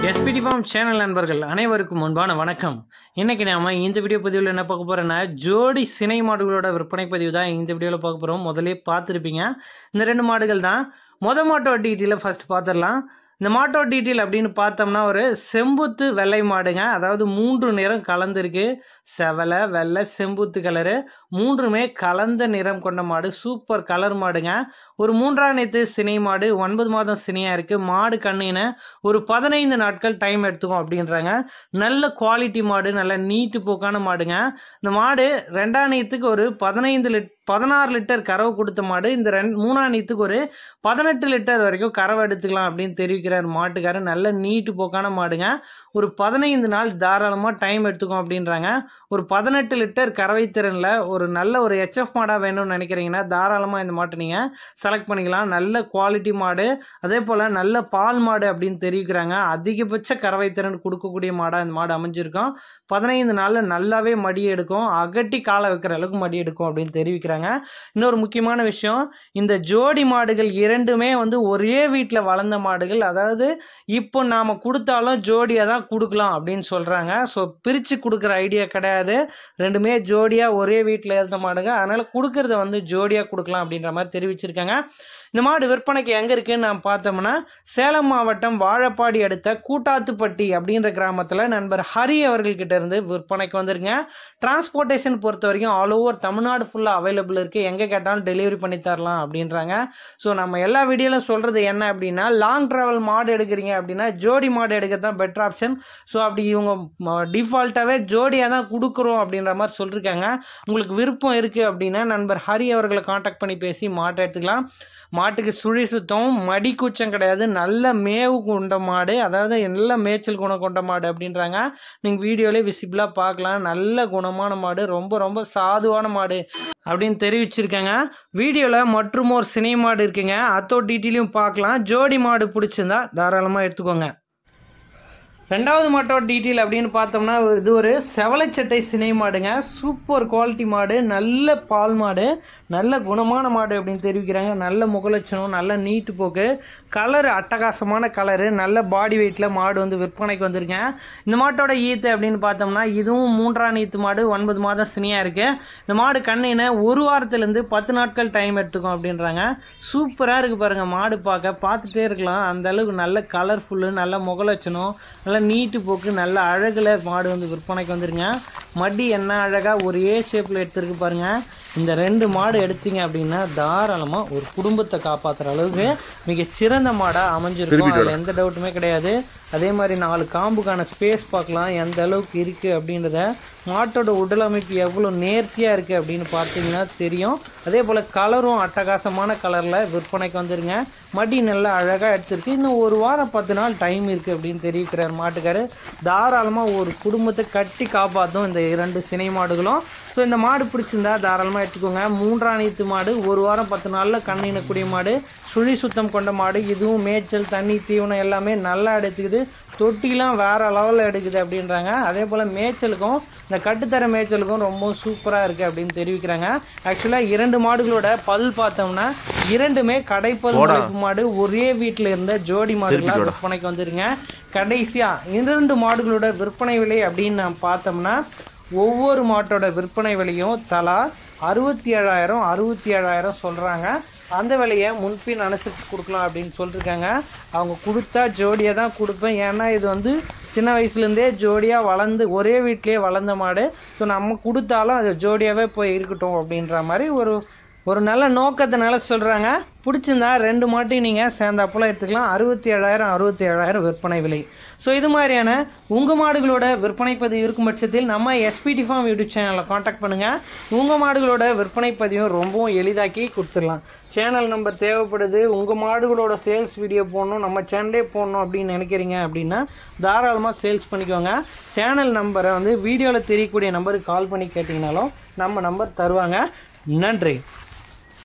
SPD form channel நண்பர்கள் அனைவருக்கும் முன்பான வணக்கம் இன்னைக்கு நாம இந்த வீடியோ பதிவில் என்ன பார்க்க போறோம்னா ஜோடி சினை மாடுகளோட விற்பனை பதிவு தான் இந்த வீடியோவில் பார்க்க போகிறோம் முதலே பார்த்துருப்பீங்க இந்த ரெண்டு மாடுகள் தான் மொத மாட்டோ டீட்டெயிலை ஃபர்ஸ்ட் பார்த்துடலாம் இந்த மாட்டோ டீட்டெயில் அப்படின்னு பார்த்தோம்னா ஒரு செம்புத்து வெள்ளை மாடுங்க அதாவது மூன்று நிறம் கலந்துருக்கு செவலை வெள்ளை செம்புத்து கலரு மூன்றுமே கலந்த நிறம் கொண்ட மாடு சூப்பர் கலர் மாடுங்க ஒரு மூன்றாம் நேத்து சினை மாடு ஒன்பது மாதம் சினையாக இருக்குது மாடு கண்ணின ஒரு பதினைந்து நாட்கள் டைம் எடுத்துக்கும் அப்படின்றாங்க நல்ல குவாலிட்டி மாடு நல்ல நீட்டு போக்கான மாடுங்க இந்த மாடு ரெண்டாம் நீத்துக்கு ஒரு பதினைந்து லிட் பதினாறு லிட்டர் கறவை கொடுத்த மாடு இந்த ரெண்டு மூணாம் நீத்துக்கு ஒரு பதினெட்டு லிட்டர் வரைக்கும் கறவை எடுத்துக்கலாம் அப்படின்னு தெரிவிக்கிறார் மாட்டுக்காரர் நல்ல நீட்டு போக்கான மாடுங்க ஒரு பதினைந்து நாள் தாராளமாக டைம் எடுத்துக்கும் அப்படின்றாங்க ஒரு பதினெட்டு லிட்டர் கறவை திறனில் ஒரு நல்ல ஒரு ஹெச்எஃப் மாடாக வேணும்னு நினைக்கிறீங்கன்னா தாராளமாக இந்த மாட்டை நீங்கள் செலக்ட் பண்ணிக்கலாம் நல்ல குவாலிட்டி மாடு அதே போல் நல்ல பால் மாடு அப்படின்னு தெரிவிக்கிறாங்க அதிகபட்ச கறவை திறன் கொடுக்கக்கூடிய மாடாக இந்த மாடு அமைஞ்சிருக்கும் பதினைந்து நாளில் நல்லாவே மடி எடுக்கும் அகட்டி காலை வைக்கிற அளவுக்கு மடி எடுக்கும் அப்படின்னு தெரிவிக்கிறாங்க இன்னொரு முக்கியமான விஷயம் இந்த ஜோடி மாடுகள் இரண்டுமே வந்து ஒரே வீட்டில் வளர்ந்த மாடுகள் அதாவது இப்போ நாம் கொடுத்தாலும் ஜோடியாக தான் கொடுக்கலாம் அப்படின்னு சொல்கிறாங்க ஸோ பிரித்து கொடுக்குற ஐடியா கிடையாது ரெண்டுமே ஜோடியாக ஒரே வீட்டில் இருந்த மாடுங்க அதனால் கொடுக்கறத வந்து ஜோடியாக கொடுக்கலாம் அப்படின்ற மாதிரி தெரிவிச்சிருக்காங்க இந்த மாடு விற்பனைக்கு எங்கே இருக்குன்னு நாம் பார்த்தோம்னா சேலம் மாவட்டம் வாழப்பாடி அடுத்த கூட்டாத்துப்பட்டி அப்படின்ற கிராமத்தில் நண்பர் ஹரி அவர்கள்கிட்ட இருந்து விற்பனைக்கு வந்துருங்க டிரான்ஸ்போர்ட்டேஷன் பொறுத்த வரைக்கும் ஆல் ஓவர் தமிழ்நாடு ஃபுல்லாக அவைலபிள் இருக்குது எங்கே கேட்டாலும் டெலிவரி பண்ணி தரலாம் அப்படின்றாங்க ஸோ நம்ம எல்லா வீடியோலும் சொல்கிறது என்ன அப்படின்னா லாங் ட்ராவல் மாடு எடுக்கிறீங்க அப்படின்னா ஜோடி மாடு எடுக்கிறது தான் பெட்டர் ஆப்ஷன் ஸோ அப்படி இவங்க டிஃபால்ட்டாகவே ஜோடியாக தான் கொடுக்குறோம் அப்படின்ற மாதிரி சொல்லியிருக்காங்க உங்களுக்கு விருப்பம் இருக்குது அப்படின்னா நண்பர் ஹரி அவர்களை காண்டாக்ட் பண்ணி பேசி மாட்டை எடுத்துக்கலாம் மாட்டுக்கு சுழி சுத்தம் மடி கூச்சம் கிடையாது நல்ல மேவு கொண்ட மாடு அதாவது நல்ல மேய்ச்சல் குணம் கொண்ட மாடு அப்படின்றாங்க நீங்கள் வீடியோலேயே விசிபிளாக பார்க்கலாம் நல்ல குணமான மாடு ரொம்ப ரொம்ப சாதுவான மாடு அப்படின்னு தெரிவிச்சிருக்காங்க வீடியோவில் மற்றும் ஒரு சினை மாடு இருக்குங்க அத்தோ டீட்டெயிலையும் பார்க்கலாம் ஜோடி மாடு பிடிச்சிருந்தா தாராளமாக எடுத்துக்கோங்க ரெண்டாவது மாட்டோட டீட்டெயில் அப்படின்னு பார்த்தோம்னா இது ஒரு செவலைச்சட்டை சினை மாடுங்க சூப்பர் குவாலிட்டி மாடு நல்ல பால் மாடு நல்ல குணமான மாடு அப்படின்னு தெரிவிக்கிறாங்க நல்ல முகலட்சணம் நல்ல நீட்டு போக்கு கலர் அட்டகாசமான கலரு நல்ல பாடி வெயிட்டில் மாடு வந்து விற்பனைக்கு வந்திருக்கேன் இந்த மாட்டோட ஈத்து அப்படின்னு பார்த்தோம்னா இதுவும் மூன்றாம் ஈத்து மாடு ஒன்பது மாதம் சினியாக இருக்குது இந்த மாடு கண்ணின ஒரு வாரத்துலேருந்து பத்து நாட்கள் டைம் எடுத்துக்கும் அப்படின்றாங்க சூப்பராக இருக்குது பாருங்கள் மாடு பார்க்க பார்த்துட்டே இருக்கலாம் அந்த அளவுக்கு நல்ல கலர்ஃபுல்லு நல்ல முகலட்சணம் நல்ல நீட்டு போக்கு நல்ல அழகில் மாடு வந்து விற்பனைக்கு வந்துருங்க மடி என்ன அழகாக ஒரே ஷேப்பில் எடுத்துருக்கு பாருங்கள் இந்த ரெண்டு மாடு எடுத்தீங்க அப்படின்னா தாராளமாக ஒரு குடும்பத்தை காப்பாற்றுற அளவுக்கு மிக சிறந்த மாடாக அமைஞ்சிருக்கும் அதில் எந்த டவுட்டுமே கிடையாது அதே மாதிரி நாலு காம்புக்கான ஸ்பேஸ் பார்க்கலாம் எந்த அளவுக்கு இருக்குது அப்படின்றத மாட்டோட உடல் அமைப்பு எவ்வளோ நேர்த்தியாக இருக்குது அப்படின்னு பார்த்தீங்கன்னா தெரியும் அதே போல் கலரும் அட்டகாசமான கலரில் விற்பனைக்கு வந்துருங்க மடி நல்லா அழகாக எடுத்துருக்கு இன்னும் ஒரு வாரம் பத்து நாள் டைம் இருக்குது அப்படின்னு தெரிவிக்கிறார் மாட்டுக்காரு தாராளமாக ஒரு குடும்பத்தை கட்டி காப்பாற்றும் இந்த இரண்டு சினை மாடுகளும் ஸோ இந்த மாடு பிடிச்சிருந்தா தாராளமாக எடுத்துக்கோங்க மூன்றாம் நீத்து மாடு ஒரு வாரம் பத்து நாளில் கண்ணினக்கூடிய மாடு சுழி சுத்தம் கொண்ட மாடு இதுவும் மேய்ச்சல் தண்ணி தீவனம் எல்லாமே நல்லா எடுத்துக்குது தொட்டிலாம் வேறு லெவலில் எடுக்குது அப்படின்றாங்க அதே போல் மேய்ச்சலுக்கும் இந்த கட்டுத்தர மேய்ச்சலுக்கும் ரொம்ப சூப்பராக இருக்குது அப்படின்னு தெரிவிக்கிறாங்க ஆக்சுவலாக இரண்டு மாடுகளோட பல் பார்த்தோம்னா இரண்டுமே கடைப்பல் முளைப்பு மாடு ஒரே வீட்டில் இருந்த ஜோடி மாடுகளாக விற்பனைக்கு வந்துருங்க கடைசியாக இரண்டு மாடுகளோட விற்பனை விலை அப்படின்னு நான் பார்த்தோம்னா ஒவ்வொரு மாட்டோட விற்பனை விலையும் தலா அறுபத்தி ஏழாயிரம் அறுபத்தி ஏழாயிரம் சொல்கிறாங்க அந்த விலையை முன்பின் அனுசரித்து கொடுக்கலாம் அப்படின்னு சொல்லியிருக்காங்க அவங்க கொடுத்தா ஜோடியாக தான் கொடுப்பேன் ஏன்னா இது வந்து சின்ன வயசுலேருந்தே ஜோடியாக வளர்ந்து ஒரே வீட்லேயே வளர்ந்த மாடு ஸோ நம்ம கொடுத்தாலும் அது ஜோடியாகவே போய் இருக்கட்டும் அப்படின்ற மாதிரி ஒரு ஒரு நல்ல நோக்கத்தினால சொல்கிறாங்க பிடிச்சிருந்தா ரெண்டு மாட்டையும் நீங்கள் சேர்ந்தாப்புல எடுத்துக்கலாம் அறுபத்தி ஏழாயிரம் அறுபத்தி ஏழாயிரம் விற்பனை விலை ஸோ இது மாதிரியான உங்கள் மாடுகளோட விற்பனை பதிவு இருக்கும் பட்சத்தில் நம்ம எஸ்பிடி ஃபார்ம் யூடியூப் சேனலில் காண்டாக்ட் பண்ணுங்கள் உங்கள் மாடுகளோட விற்பனை பதிவும் ரொம்பவும் எளிதாக்கி கொடுத்துடலாம் சேனல் நம்பர் தேவைப்படுது உங்கள் மாடுகளோட சேல்ஸ் வீடியோ போடணும் நம்ம சேனலே போடணும் அப்படின்னு நினைக்கிறீங்க அப்படின்னா தாராளமாக சேல்ஸ் பண்ணிக்கோங்க சேனல் நம்பரை வந்து வீடியோவில் தெரியக்கூடிய நம்பருக்கு கால் பண்ணி கேட்டிங்கனாலும் நம்ம நம்பர் தருவாங்க நன்றி